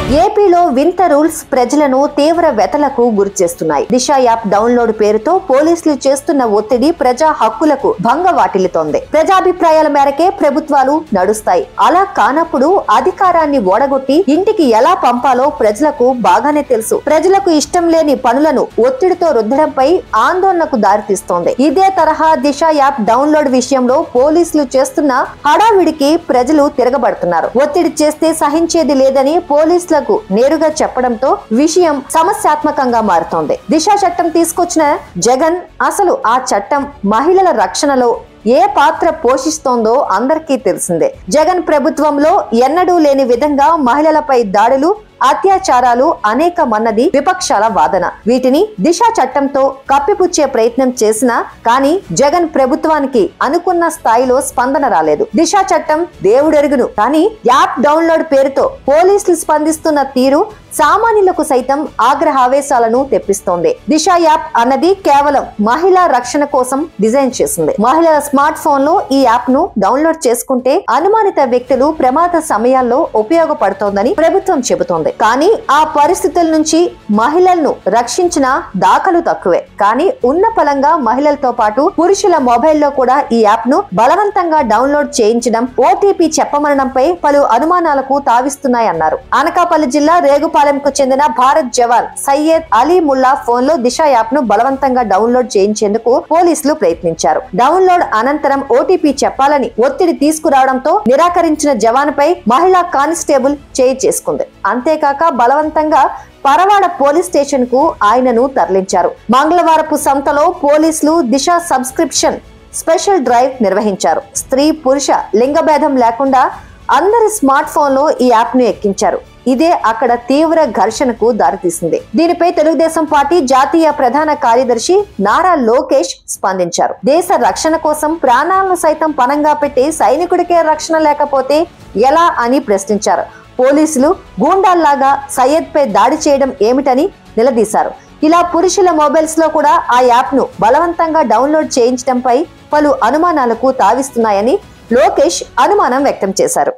ఏపీలో వింత రూల్స్ ప్రజలను తీవ్ర వ్యతలకు గురిచేస్తున్నాయి దిశ యాప్ డౌన్లోడ్ పేరుతో పోలీసులు చేస్తున్న ఒత్తిడి ప్రజా హక్కులకు భంగ వాటిల్లుతోంది ప్రజాభిప్రాయాల మేరకే ప్రభుత్వాలు నడుస్తాయి అలా కానప్పుడు అధికారాన్ని ఓడగొట్టి ఇంటికి ఎలా పంపాలో ప్రజలకు బాగానే తెలుసు ప్రజలకు ఇష్టం లేని పనులను ఒత్తిడితో రుద్దడంపై ఆందోళనకు దారితీస్తోంది ఇదే తరహా దిశ యాప్ డౌన్లోడ్ విషయంలో పోలీసులు చేస్తున్న హడావిడికి ప్రజలు తిరగబడుతున్నారు ఒత్తిడి చేస్తే సహించేది లేదని పోలీసులకు నేరుగా చెప్పడంతో విషయం సమస్యాత్మకంగా మారుతోంది దిశ చట్టం తీసుకొచ్చిన జగన్ అసలు ఆ చట్టం మహిళల రక్షణలో ఏ పాత్ర పోషిస్తోందో అందరికీ తెలిసిందే జగన్ ప్రభుత్వంలో ఎన్నడూ లేని విధంగా మహిళలపై దాడులు అత్యాచారాలు అనేకమన్నది విపక్షాల వాదన వీటిని దిశ చట్టంతో కప్పిపుచ్చే ప్రయత్నం చేసినా కానీ జగన్ ప్రభుత్వానికి అనుకున్న స్థాయిలో స్పందన రాలేదు దిశ చట్టం దేవుడెరుగును కానీ యాప్ డౌన్లోడ్ పేరుతో పోలీసులు స్పందిస్తున్న తీరు సామాన్యులకు సైతం ఆగ్రహావేశాలను తెప్పిస్తోంది దిశ యాప్ అన్నది కేవలం మహిళా రక్షణ కోసం డిజైన్ చేసింది మహిళల స్మార్ట్ ఫోన్ లో ఈ యాప్ ను డౌన్లోడ్ చేసుకుంటే అనుమానిత వ్యక్తులు ప్రమాద సమయాల్లో ఉపయోగపడుతోందని ప్రభుత్వం చెబుతోంది కానీ ఆ పరిస్థితుల నుంచి మహిళలను రక్షించిన దాఖలు తక్కువే కానీ ఉన్న పలంగా మహిళలతో పాటు పురుషుల మొబైల్లో కూడా ఈ యాప్ ను బలవంతంగా డౌన్లోడ్ చేయించడం ఓటీపీ చెప్పమనడంపై పలు అనుమానాలకు తావిస్తున్నాయన్నారు అనకాపల్లి జిల్లా రేగుపాలెంకు చెందిన భారత్ జవాన్ సయ్యద్ అలీ ముల్లా ఫోన్ లో దిశ యాప్ ను బలవంతంగా డౌన్లోడ్ చేయించేందుకు పోలీసులు ప్రయత్నించారు డౌన్లోడ్ అనంతరం ఓటీపీ చెప్పాలని ఒత్తిడి తీసుకురావడంతో నిరాకరించిన జవాన్ పై మహిళా కానిస్టేబుల్ చేయి చేసుకుంది అంతేకాక బలవంతంగా పరవాడ పోలీస్ స్టేషన్ కు ఆయనను తరలించారు మంగళవారపు సంతలో పోలీసులు దిశ సబ్స్క్రిప్షన్ స్పెషల్ డ్రైవ్ నిర్వహించారు స్త్రీ పురుష లింగభేదం లేకుండా అందరి స్మార్ట్ ఫోన్ లో ఈ యాప్ ను ఎక్కించారు ఇదే అక్కడ తీవ్ర ఘర్షణకు దారితీసింది దీనిపై తెలుగుదేశం పార్టీ జాతీయ ప్రధాన కార్యదర్శి నారా లోకేష్ స్పందించారు దేశ రక్షణ కోసం ప్రాణాలను సైతం పణంగా పెట్టి సైనికుడికే రక్షణ లేకపోతే ఎలా అని ప్రశ్నించారు పోలీసులు గూండాల్లాగా సయ్యద్ పై దాడి చేయడం ఏమిటని నిలదీశారు ఇలా పురుషుల మొబైల్స్ లో కూడా ఆ యాప్ ను బలవంతంగా డౌన్లోడ్ చేయించడంపై పలు అనుమానాలకు తావిస్తున్నాయని లోకేష్ అనుమానం వ్యక్తం చేశారు